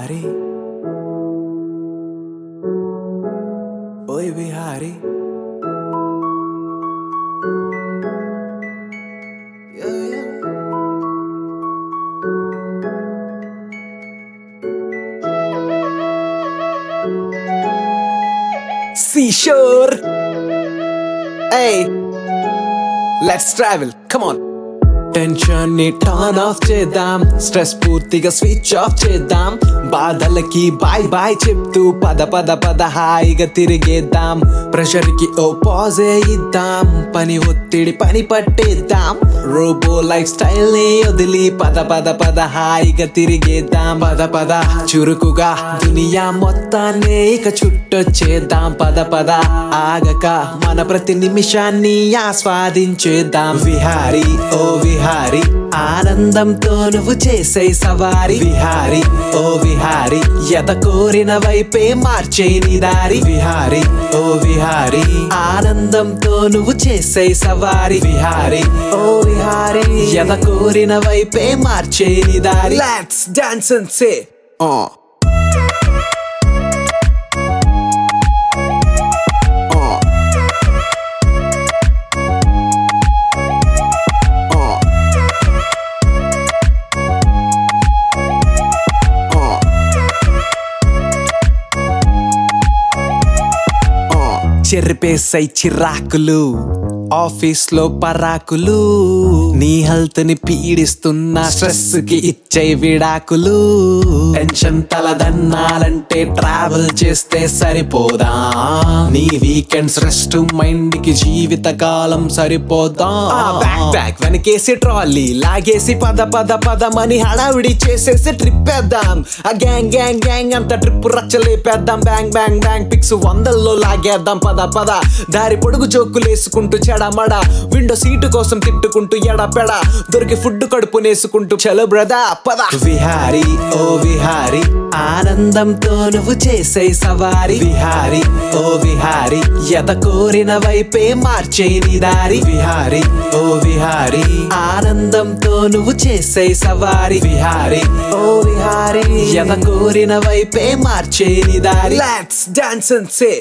విహారీ ఓయ్ Vihari Seashore. Hey, let's travel. Come on. Tension ని turn off చేద్దాం స్ట్రెస్ పూర్తిగా స్విచ్ ఆఫ్ చేద్దాం బాధలకి బాయ్ బాయ్ చెప్తూ పద పద పద హాయిగా తిరిగేద్దాం ప్రెషర్ కి ఓ పాజే ఇద్దాం పని ఒత్తిడి పని పట్టేద్దాం రోబో లైఫ్ స్టైల్ ని వదిలి పద పద పద హాయిగా తిరిగేద్దాం పద పద చురుకుగా దునియా మొత్తాన్ని ఇక చుట్టొచ్చేద్దాం పద పద ఆగక మన ప్రతి నిమిషాన్ని ఆస్వాదించేద్దాం విహారీ ఓ విహారీ ఆనందంతో నువ్వు చేసే సవారి విహారీ ఓ విహారీ ఎత కోరిన వైపే మార్చే నీ దారి విహారీ ఓ విహారీ ఆనందంతో నువ్వు చేసే సవారి విహారీ ఓ విహారీ ఎత కోరిన వైపే మార్చే నీ దారి లెట్స్ డాన్స్ అండ్ సే చెరిపేసై చిరాకులు ఆఫీస్ లో పరాకులు నీ హెల్త్ ని పీడిస్తున్న స్ట్రెస్ కి ఇచ్చే విడాకులు టెన్షన్ తలదన్నాలంటే ట్రావెల్ చేస్తే సరిపోదా నీ వీకెండ్స్ రెస్ట్ మైండ్ కి జీవిత కాలం సరిపోదా బ్యాక్ బ్యాక్ వెనకేసి ట్రాలీ లాగేసి పద పద పదమని హడావిడి చేసేసి ట్రిప్ వేద్దాం ఆ గ్యాంగ్ గ్యాంగ్ గ్యాంగ్ అంత ట్రిప్ రచ్చలేపేద్దాం బ్యాంగ్ బ్యాంగ్ బ్యాంగ్ పిక్స్ వందల్లో లాగేద్దాం పద పద దారి పొడుగు జోకులు వేసుకుంటూ చెడమడ విండో సీటు కోసం తిట్టుకుంటూ ఎడపెడ దొరికి ఫుడ్ కడుపునేసుకుంటూ చలో బ్రదా పద విహారీ ఓ విహారీ ఆనందంతో నువ్వు చేసే సవారి విహారీ ఓ విహారీ ఎత కోరిన వైపే మార్చే నీ దారి విహారీ ఓ విహారీ ఆనందంతో నువ్వు చేసే సవారి విహారీ ఓ విహారీ ఎత కోరిన వైపే మార్చే నీ దారి లెట్స్ డాన్స్ అండ్ సే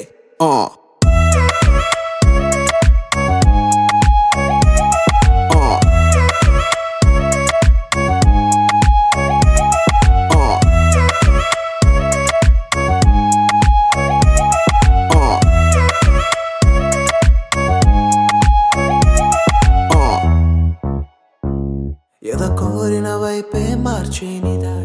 ఎద కోరిన వైపే మార్చేని దారి